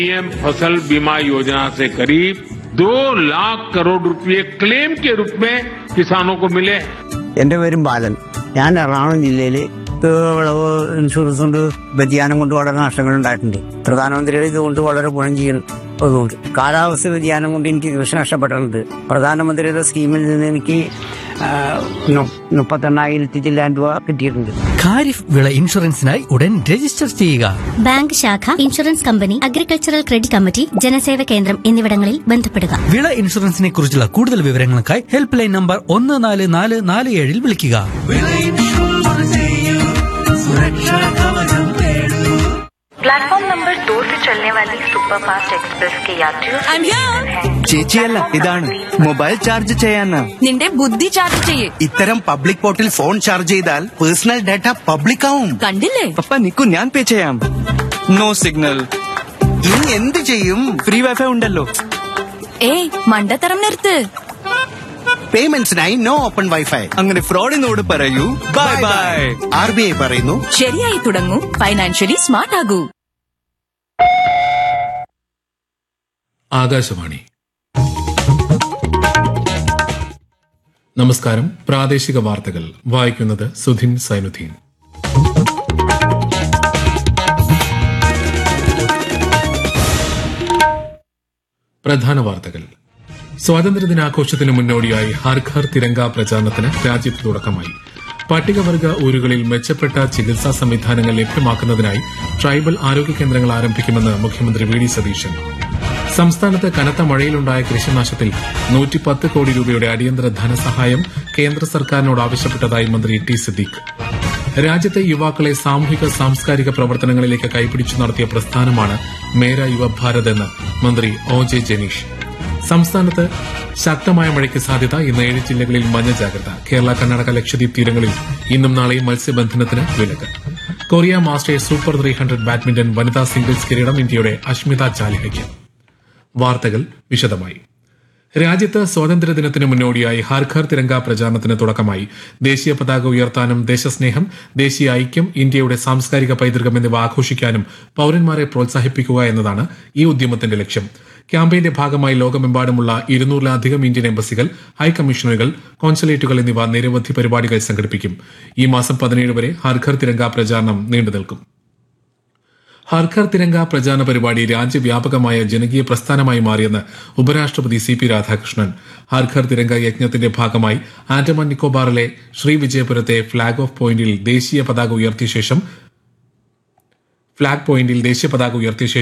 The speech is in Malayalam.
पीएम फसल बीमा योजना से करीब दो लाख करोड़ रुपए क्लेम के रूप में किसानों को मिले हैं എൻ്റെ പേരും ബാലൻ ഞാൻ എറണാകുളം ജില്ലയിൽ വിളവ് ഇൻഷുറൻസ് കൊണ്ട് വ്യതിയാനം കൊണ്ട് വളരെ നഷ്ടങ്ങൾ ഉണ്ടായിട്ടുണ്ട് പ്രധാനമന്ത്രിയുടെ ഇതുകൊണ്ട് വളരെ ഗുണം ചെയ്യുന്നതുകൊണ്ട് കാലാവസ്ഥ വ്യതിയാനം കൊണ്ട് എനിക്ക് കൃഷി നഷ്ടപ്പെട്ടിട്ടുണ്ട് പ്രധാനമന്ത്രിയുടെ സ്കീമിൽ നിന്ന് എനിക്ക് ആ, നു- മുപ്പത്തെണ്ണായിരത്തി ചില്ലാൻ രൂപ കിട്ടിയിട്ടുണ്ട് ഖാരിഫ് വിള ഇൻഷുറൻസിനായി ഉടൻ രജിസ്റ്റർ ചെയ്യുക ബാങ്ക് ശാഖ insurance company agricultural credit committee Janaseva Kendram എന്നിവിടങ്ങളിൽ ബന്ധപ്പെടുക വിള ഇൻഷുറൻസിനെ കുറിച്ചുള്ള കൂടുതൽ വിവരങ്ങൾക്കായി ഹെൽപ്പ് ലൈൻ നമ്പർ ഒന്ന് നാല് നാല് നാല് ഏഴിൽ വിളിക്കുക प्लेटफॉर्म नंबर दो से चलने वाली सुपरफास्ट एक्सप्रेस के यात्रियों से ചേച്ചിയല്ല ഇതാണ് മൊബൈൽ ചാർജ് ചെയ്യാനാ നിന്റെ ബുദ്ധി ചാർജ് ചെയ്യേ ഇത്തരം പബ്ലിക് പോർട്ടിൽ ഫോൺ ചാർജ് ചെയ്താൽ പേഴ്സണൽ ഡാറ്റ പബ്ലിക് ആവും കണ്ടില്ലേ പപ്പ നിക്കു ഞാൻ പേ ചെയ്യാം നോ സിഗ്നൽ ഇനി എന്ത് ചെയ്യും ഫ്രീ വൈഫൈ ഉണ്ടല്ലോ ഏയ് മണ്ടത്തരം നിർത്ത് പേയ്മെന്റ്സിനായി നോ ഓപ്പൺ വൈഫൈ അങ്ങനെ ഫ്രോഡിനോട് പറയൂ bye bye R B I പറയുന്നു ശരിയായി തുടങ്ങൂ ഫൈനാൻഷ്യലി സ്മാർട്ട് ആകൂ ആകാശവാണി നമസ്കാരം പ്രാദേശിക വാർത്തകൾ വായിക്കുന്നത് സുധിൻ സൈനുദ്ദീൻ പ്രധാന വാർത്തകൾ സ്വാതന്ത്ര്യദിനാഘോഷത്തിന് മുന്നോടിയായി ഹർ ഘർ തിരങ്ക പ്രചാരണത്തിന് രാജ്യത്ത് തുടക്കമായി പട്ടികവർഗ ഊരുകളിൽ മെച്ചപ്പെട്ട ചികിത്സാ സംവിധാനങ്ങൾ ലഭ്യമാക്കുന്നതിനായി ട്രൈബൽ ആരോഗ്യ കേന്ദ്രങ്ങൾ ആരംഭിക്കുമെന്ന് മുഖ്യമന്ത്രി വി ഡി സതീശൻ സംസ്ഥാനത്ത് കനത്ത മഴയിലുണ്ടായ കൃഷിനാശത്തിൽ നൂറ്റിപ്പത്ത് കോടി രൂപയുടെ അടിയന്തര ധനസഹായം കേന്ദ്ര സർക്കാരിനോട് ആവശ്യപ്പെട്ടതായി മന്ത്രി ടി സിദ്ദീഖ് രാജ്യത്തെ യുവാക്കളെ സാമൂഹിക സാംസ്കാരിക പ്രവർത്തനങ്ങളിലേക്ക് കൈപിടിച്ചു നടത്തിയ പ്രസ്ഥാനമാണ് മേര യുവഭാരത് എന്ന് മന്ത്രി ഒ ജെ ജനീഷ് സംസ്ഥാനത്ത് ശക്തമായ മഴയ്ക്ക് സാധ്യത ഇന്ന് ഏഴ് ജില്ലകളിൽ മഞ്ഞ ജാഗ്രത കേരള കർണാടക ലക്ഷദ്വീപ് തീരങ്ങളിൽ ഇന്നും നാളെയും മത്സ്യബന്ധനത്തിന് വിലക്ക് Korea masters super three hundred badminton വനിതാ സിംഗിൾസ് കിരീടം ഇന്ത്യയുടെ അഷ്മിത ചാലിഹയ്ക്ക് വാർത്തകൾ വിശദമായി രാജ്യത്ത് സ്വാതന്ത്ര്യദിനത്തിന് മുന്നോടിയായി ഹർ ഘർ തിരങ്ക പ്രചാരണത്തിന് തുടക്കമായി ദേശീയ പതാക ഉയർത്താനും ദേശസ്നേഹം ദേശീയ ഐക്യം ഇന്ത്യയുടെ സാംസ്കാരിക പൈതൃകം എന്നിവ ആഘോഷിക്കാനും പൌരന്മാരെ പ്രോത്സാഹിപ്പിക്കുക എന്നതാണ് ഈ ഉദ്യമത്തിന്റെ ലക്ഷ്യം ക്യാമ്പയിന്റെ ഭാഗമായി ലോകമെമ്പാടുമുള്ള ഇരുന്നൂറിലധികം ഇന്ത്യൻ എംബസികൾ ഹൈക്കമ്മീഷനുകൾ കോൺസുലേറ്റുകൾ എന്നിവ നിരവധി പരിപാടികൾ സംഘടിപ്പിക്കും ഈ മാസം പതിനേഴ് വരെ ഹർ ഘർ തിരങ്ക പ്രചാരണം നീണ്ടുനിൽക്കും ഹർഘർ തിരങ്ക പ്രചാരണ പരിപാടി രാജ്യവ്യാപകമായ ജനകീയ പ്രസ്ഥാനമായി മാറിയെന്ന് ഉപരാഷ്ട്രപതി സി പി രാധാകൃഷ്ണൻ ഹർഘർ തിരങ്ക യജ്ഞത്തിന്റെ ഭാഗമായി ആൻഡമാൻ നിക്കോബാറിലെ ശ്രീവിജയപുരത്തെ ഫ്ളാഗ് ഓഫ് പോയിന്റിൽ ദേശീയ പതാക ഉയർത്തിയ ശേഷം ഫ്ളാഗ് പോയിന്റിൽ ദേശീയ പതാക ഉയർത്തിയ ശേഷം